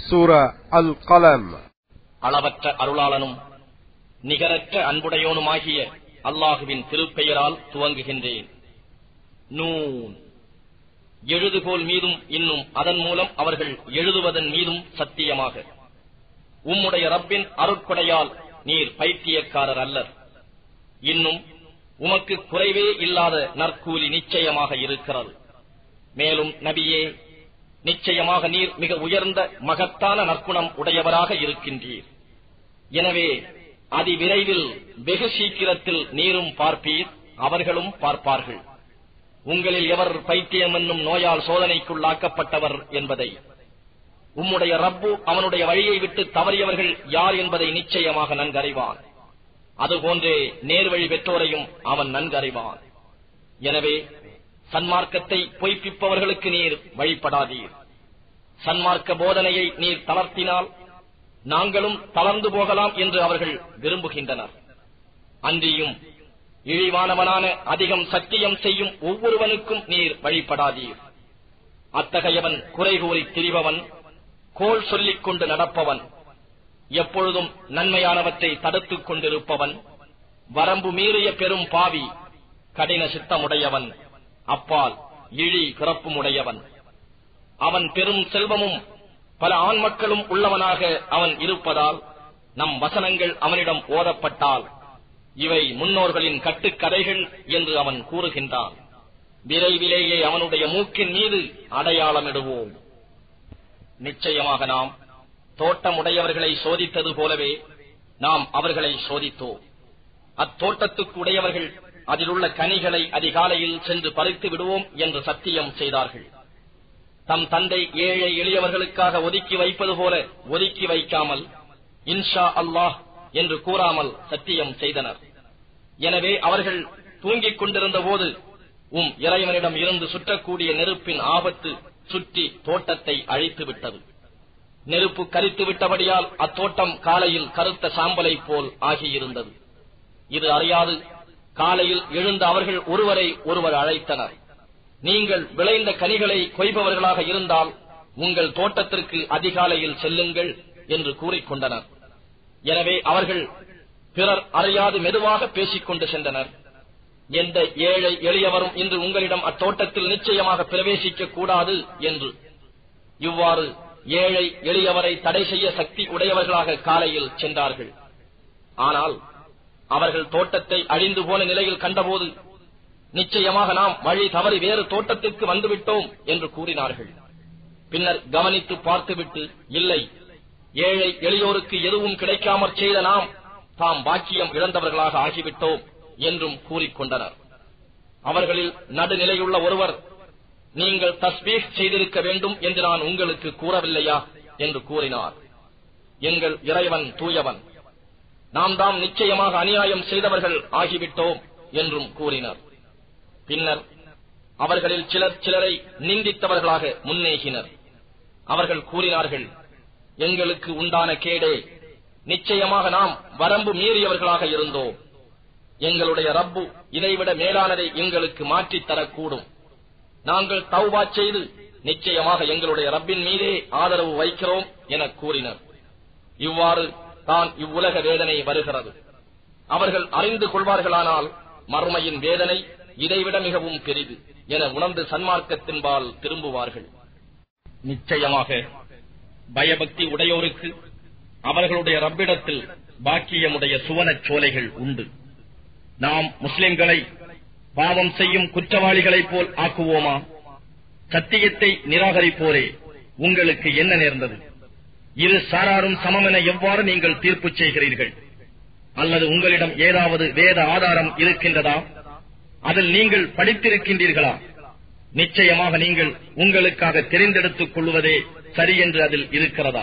சூரா அல் கலம் அளவற்ற அருளாளனும் நிகரற்ற அன்புடையோனுமாகிய அல்லாஹுவின் திருப்பெயரால் துவங்குகின்றேன் நூன் எழுதுகோல் மீதும் இன்னும் அதன் மூலம் அவர்கள் எழுதுவதன் மீதும் சத்தியமாக உம்முடைய ரப்பின் அருட்கொடையால் நீர் பைத்தியக்காரர் அல்லர் இன்னும் உமக்கு குறைவே இல்லாத நற்கூலி நிச்சயமாக இருக்கிறது மேலும் நபியே நிச்சயமாக நீர் மிக உயர்ந்த மகத்தான நற்குணம் உடையவராக இருக்கின்றீர் எனவே அதிவிரைவில் வெகு சீக்கிரத்தில் நீரும் பார்ப்பீர் அவர்களும் பார்ப்பார்கள் உங்களில் எவர் பைத்தியம் என்னும் நோயால் சோதனைக்குள்ளாக்கப்பட்டவர் என்பதை உம்முடைய ரப்பு அவனுடைய வழியை விட்டு தவறியவர்கள் யார் என்பதை நிச்சயமாக நன்கறிவான் அதுபோன்றே நேர்வழி பெற்றோரையும் அவன் நன்கறிவான் எனவே சன்மார்க்கத்தை பொய்ப்பிப்பவர்களுக்கு நீர் வழிபடாதீர் சன்மார்க்க போதனையை நீர் தளர்த்தினால் நாங்களும் தளர்ந்து போகலாம் என்று அவர்கள் விரும்புகின்றனர் அன்றியும் இழிவானவனான அதிகம் சத்தியம் செய்யும் ஒவ்வொருவனுக்கும் நீர் வழிபடாதீர் அத்தகையவன் குறை கூறி திரிபவன் கோல் சொல்லிக் கொண்டு நடப்பவன் எப்பொழுதும் நன்மையானவற்றை தடுத்துக் கொண்டிருப்பவன் வரம்பு மீறிய பெரும் பாவி கடின சித்தமுடையவன் அப்பால் இழி பிறப்புமுடையவன் அவன் பெரும் செல்வமும் பல ஆண் மக்களும் உள்ளவனாக அவன் இருப்பதால் நம் வசனங்கள் அவனிடம் ஓதப்பட்டால் இவை முன்னோர்களின் கட்டுக்கதைகள் என்று அவன் கூறுகின்றான் விரைவிலேயே அவனுடைய மூக்கின் மீது அடையாளமிடுவோம் நிச்சயமாக நாம் தோட்டமுடையவர்களை சோதித்தது போலவே நாம் அவர்களை சோதித்தோம் அத்தோட்டத்துக்கு உடையவர்கள் அதிலுள்ள கனிகளை அதிகாலையில் சென்று பறித்து விடுவோம் என்று சத்தியம் செய்தார்கள் தம் தந்தை ஏழை எளியவர்களுக்காக ஒதுக்கி வைப்பது போல ஒதுக்கி வைக்காமல் இன்ஷா அல்லாஹ் என்று கூறாமல் சத்தியம் செய்தனர் எனவே அவர்கள் தூங்கிக் கொண்டிருந்த போது உம் இறைவனிடம் இருந்து சுற்றக்கூடிய நெருப்பின் ஆபத்து சுற்றி தோட்டத்தை அழித்து விட்டது நெருப்பு கரித்து விட்டபடியால் அத்தோட்டம் காலையில் கருத்த சாம்பலை போல் ஆகியிருந்தது இது அறியாது காலையில் எழுந்த அவர்கள் ஒருவரை ஒருவர் அழைத்தனர் நீங்கள் விளைந்த கனிகளை கொய்பவர்களாக இருந்தால் உங்கள் தோட்டத்திற்கு அதிகாலையில் செல்லுங்கள் என்று கூறிக்கொண்டனர் எனவே அவர்கள் பிறர் அறியாது மெதுவாக பேசிக் கொண்டு சென்றனர் எந்த ஏழை எளியவரும் இன்று உங்களிடம் அத்தோட்டத்தில் நிச்சயமாக பிரவேசிக்க கூடாது என்று இவ்வாறு ஏழை எளியவரை தடை செய்ய சக்தி உடையவர்களாக காலையில் சென்றார்கள் ஆனால் அவர்கள் தோட்டத்தை அழிந்து போன நிலையில் கண்டபோது நிச்சயமாக நாம் வழி தவறி வேறு தோட்டத்திற்கு வந்துவிட்டோம் என்று கூறினார்கள் பின்னர் கவனித்து பார்த்துவிட்டு இல்லை ஏழை எளியோருக்கு எதுவும் கிடைக்காமற் செய்த நாம் தாம் பாக்கியம் இழந்தவர்களாக ஆகிவிட்டோம் என்றும் கூறிக்கொண்டனர் அவர்களில் நடுநிலையுள்ள ஒருவர் நீங்கள் தஸ்பீக் செய்திருக்க வேண்டும் என்று நான் உங்களுக்கு கூறவில்லையா என்று கூறினார் எங்கள் இறைவன் தூயவன் நாம் தாம் நிச்சயமாக அநியாயம் செய்தவர்கள் ஆகிவிட்டோம் என்றும் கூறினர் பின்னர் அவர்களில் சிலர் சிலரை நிந்தித்தவர்களாக முன்னேகினர் அவர்கள் கூறினார்கள் எங்களுக்கு உண்டான கேடே நிச்சயமாக நாம் வரம்பு மீறியவர்களாக இருந்தோம் எங்களுடைய ரப்பு இதைவிட மேலானதை எங்களுக்கு மாற்றித் தரக்கூடும் நாங்கள் தௌபா செய்து நிச்சயமாக எங்களுடைய ரப்பின் மீதே ஆதரவு வைக்கிறோம் என கூறினர் இவ்வாறு தான் இவ்வுலக வேதனை வருகிறது அவர்கள் அறிந்து கொள்வார்களானால் மறுமையின் வேதனை இதைவிட மிகவும் பெரிது என உணர்ந்து சன்மார்க்கத்தின்பால் திரும்புவார்கள் நிச்சயமாக பயபக்தி உடையோருக்கு அவர்களுடைய ரப்பிடத்தில் பாக்கியமுடைய சுவனச் சோலைகள் உண்டு நாம் முஸ்லிம்களை பாவம் செய்யும் குற்றவாளிகளைப் போல் ஆக்குவோமா சத்தியத்தை நிராகரிப்போரே உங்களுக்கு என்ன நேர்ந்தது இரு சாராரும் சமமென எவ்வாறு நீங்கள் தீர்ப்பு செய்கிறீர்கள் அல்லது உங்களிடம் ஏதாவது வேத ஆதாரம் இருக்கின்றதா அதில் நீங்கள் படித்திருக்கின்றீர்களா நிச்சயமாக நீங்கள் உங்களுக்காக தெரிந்தெடுத்துக் கொள்வதே சரி என்று அதில் இருக்கிறதா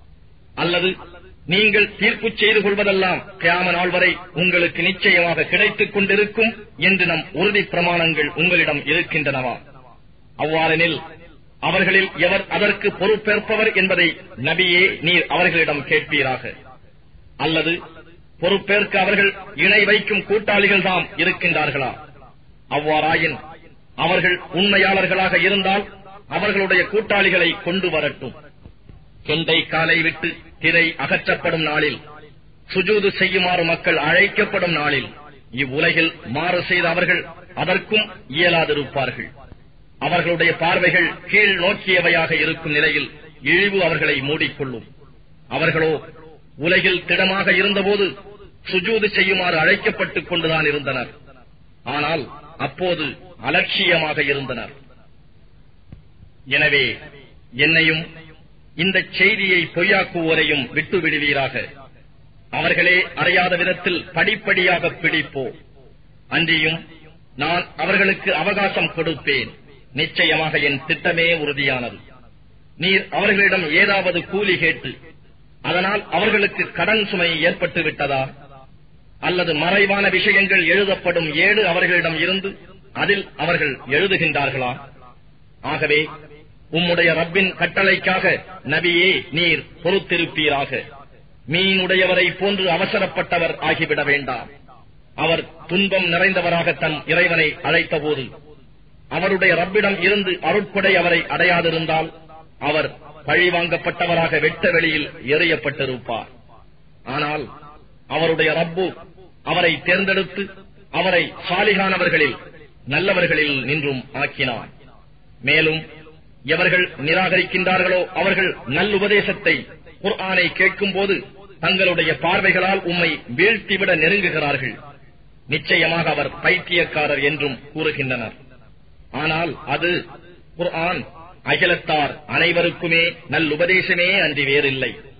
அல்லது நீங்கள் தீர்ப்பு செய்து கொள்வதெல்லாம் கியாம நாள் வரை உங்களுக்கு நிச்சயமாக கிடைத்துக் கொண்டிருக்கும் என்று நம் உறுதி பிரமாணங்கள் உங்களிடம் இருக்கின்றனவா அவ்வாறெனில் அவர்களில் எவர் அதற்கு பொறுப்பேற்பவர் என்பதை நபியே நீர் அவர்களிடம் கேட்பீராக அல்லது பொறுப்பேற்க அவர்கள் இணை வைக்கும் கூட்டாளிகள் தாம் இருக்கின்றார்களா அவ்வாறாயின் அவர்கள் உண்மையாளர்களாக இருந்தால் அவர்களுடைய கூட்டாளிகளை கொண்டு வரட்டும் கெண்டை காலை விட்டு திரை அகற்றப்படும் நாளில் சுஜூது செய்யுமாறு மக்கள் அழைக்கப்படும் நாளில் இவ்வுலகில் மாறு செய்த அவர்கள் அதற்கும் இயலாதிருப்பார்கள் அவர்களுடைய பார்வைகள் கீழ் நோக்கியவையாக இருக்கும் நிலையில் இழிவு அவர்களை மூடிக்கொள்ளும் அவர்களோ உலகில் திடமாக இருந்தபோது சுஜூது செய்யுமாறு அழைக்கப்பட்டுக் கொண்டுதான் இருந்தனர் ஆனால் அப்போது அலட்சியமாக இருந்தனர் எனவே என்னையும் இந்த செய்தியை பொய்யாக்குவோரையும் விட்டு விடுவீராக அவர்களே அறியாத விதத்தில் படிப்படியாக பிடிப்போ அன்றியும் நான் அவர்களுக்கு அவகாசம் கொடுப்பேன் நிச்சயமாக என் திட்டமே உறுதியானது நீர் அவர்களிடம் ஏதாவது கூலி கேட்டு அதனால் அவர்களுக்கு கடன் சுமை ஏற்பட்டு விட்டதா அல்லது மறைவான விஷயங்கள் எழுதப்படும் ஏடு அவர்களிடம் இருந்து அதில் அவர்கள் எழுதுகின்றார்களா ஆகவே உம்முடைய ரப்பின் கட்டளைக்காக நபியே நீர் பொறுத்திருப்பீராக மீனுடையவரை போன்று அவசரப்பட்டவர் ஆகிவிட வேண்டாம் அவர் துன்பம் நிறைந்தவராக தன் இறைவனை அழைத்தபோது அவருடைய ரப்பிடம் இருந்து அருட்கொடை அவரை அடையாதிருந்தால் அவர் பழிவாங்கப்பட்டவராக வெட்ட வெளியில் எறியப்பட்டிருப்பார் ஆனால் அவருடைய ரப்பு அவரை தேர்ந்தெடுத்து அவரை சாலிகானவர்களில் நல்லவர்களில் நின்றும் ஆக்கினார் மேலும் எவர்கள் நிராகரிக்கின்றார்களோ அவர்கள் நல்லுபதேசத்தை குர்ஆனை கேட்கும் போது தங்களுடைய பார்வைகளால் உம்மை வீழ்த்திவிட நெருங்குகிறார்கள் நிச்சயமாக அவர் பைத்தியக்காரர் என்றும் கூறுகின்றனர் ஆனால் அது குர்ஆன் அகிலத்தார் அனைவருக்குமே நல்லுபதேசமே அன்றி வேறில்லை